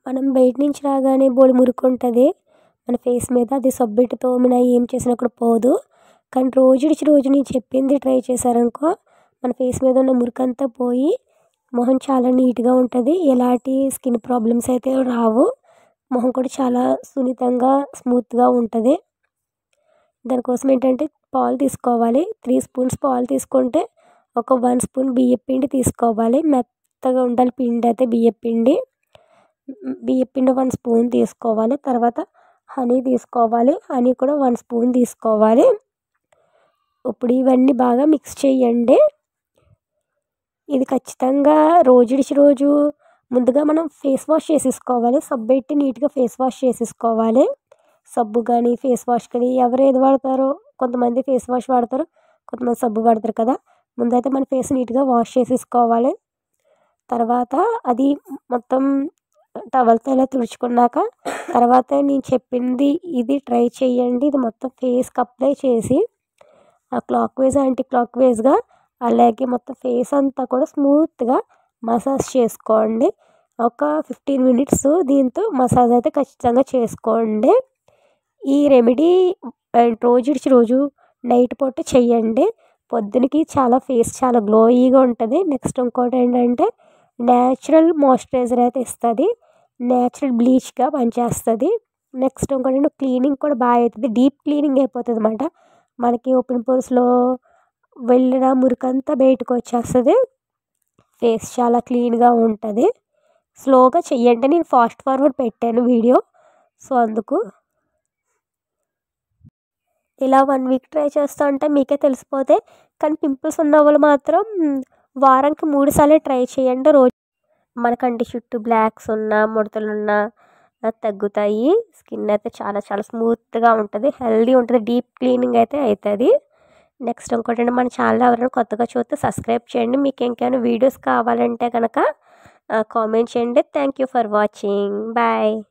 మనం బయట నుంచి రాగానే బోడి మురికి ఉంటుంది మన ఫేస్ మీద అది సబ్బెట్టి తోమినా ఏం చేసినా కూడా పోదు కానీ రోజు విడిచి రోజు నేను చెప్పింది ట్రై చేశారనుకో మన ఫేస్ మీద ఉన్న మురికంతా పోయి మొహం చాలా నీట్గా ఉంటుంది ఎలాంటి స్కిన్ ప్రాబ్లమ్స్ అయితే రావు మొహం కూడా చాలా సున్నితంగా స్మూత్గా ఉంటుంది దానికోసం ఏంటంటే పాలు తీసుకోవాలి త్రీ స్పూన్స్ పాలు తీసుకుంటే ఒక వన్ స్పూన్ బియ్యం పిండి తీసుకోవాలి మెత్తగా ఉండాలి పిండి అయితే బియ్యం పిండి బియ్యం పిండి వన్ స్పూన్ తీసుకోవాలి తర్వాత హనీ తీసుకోవాలి హనీ కూడా వన్ స్పూన్ తీసుకోవాలి ఇప్పుడు ఇవన్నీ బాగా మిక్స్ చేయండి ఇది ఖచ్చితంగా రోజు విడిచి రోజు ముందుగా మనం ఫేస్ వాష్ చేసేసుకోవాలి సబ్బు పెట్టి నీట్గా ఫేస్ వాష్ చేసేసుకోవాలి సబ్బు కానీ ఫేస్ వాష్ కానీ ఎవరు ఏది వాడతారో కొంతమంది ఫేస్ వాష్ వాడతారు కొంతమంది సబ్బు వాడతారు కదా ముందైతే మన ఫేస్ నీట్గా వాష్ చేసేసుకోవాలి తర్వాత అది మొత్తం టవల్తో ఇలా తుడుచుకున్నాక తర్వాత నేను చెప్పింది ఇది ట్రై చేయండి ఇది మొత్తం ఫేస్కి అప్లై చేసి ఆ క్లాక్ వైజ్ యాంటీ క్లాక్ వైజ్గా అలాగే మొత్తం ఫేస్ అంతా కూడా స్మూత్గా మసాజ్ చేసుకోండి ఒక ఫిఫ్టీన్ మినిట్స్ దీంతో మసాజ్ అయితే ఖచ్చితంగా చేసుకోండి ఈ రెమెడీ రోజు విడిచి రోజు నైట్ పూట చెయ్యండి పొద్దునకి చాలా ఫేస్ చాలా గ్లోయీగా ఉంటుంది నెక్స్ట్ ఇంకోటి ఏంటంటే న్యాచురల్ మాయిశ్చరైజర్ అయితే ఇస్తుంది న్యాచురల్ బ్లీచ్గా పనిచేస్తుంది నెక్స్ట్ ఇంకోటి క్లీనింగ్ కూడా బాగా అవుతుంది డీప్ క్లీనింగ్ అయిపోతుంది అనమాట మనకి ఓపెన్ పోర్స్లో వెళ్ళిన మురికంతా బయటకు వచ్చేస్తుంది ఫేస్ చాలా క్లీన్గా ఉంటుంది స్లోగా చెయ్యండి నేను ఫాస్ట్ ఫార్వర్డ్ పెట్టాను వీడియో సో అందుకు ఇలా వన్ వీక్ ట్రై చేస్తూ ఉంటే మీకే తెలిసిపోతే కానీ పింపుల్స్ ఉన్న వాళ్ళు మాత్రం వారానికి మూడు సార్లు ట్రై చేయండి రోజు మన కంటి చుట్టూ బ్లాక్స్ ఉన్న ముడతలు ఉన్న తగ్గుతాయి స్కిన్ అయితే చాలా చాలా స్మూత్గా ఉంటుంది హెల్దీ ఉంటుంది డీప్ క్లీనింగ్ అయితే అవుతుంది నెక్స్ట్ ఇంకోటి మన ఛానల్ ఎవరైనా కొత్తగా చూస్తే సబ్స్క్రైబ్ చేయండి మీకు ఇంకేమైనా వీడియోస్ కావాలంటే కనుక కామెంట్ చేయండి thank you for watching bye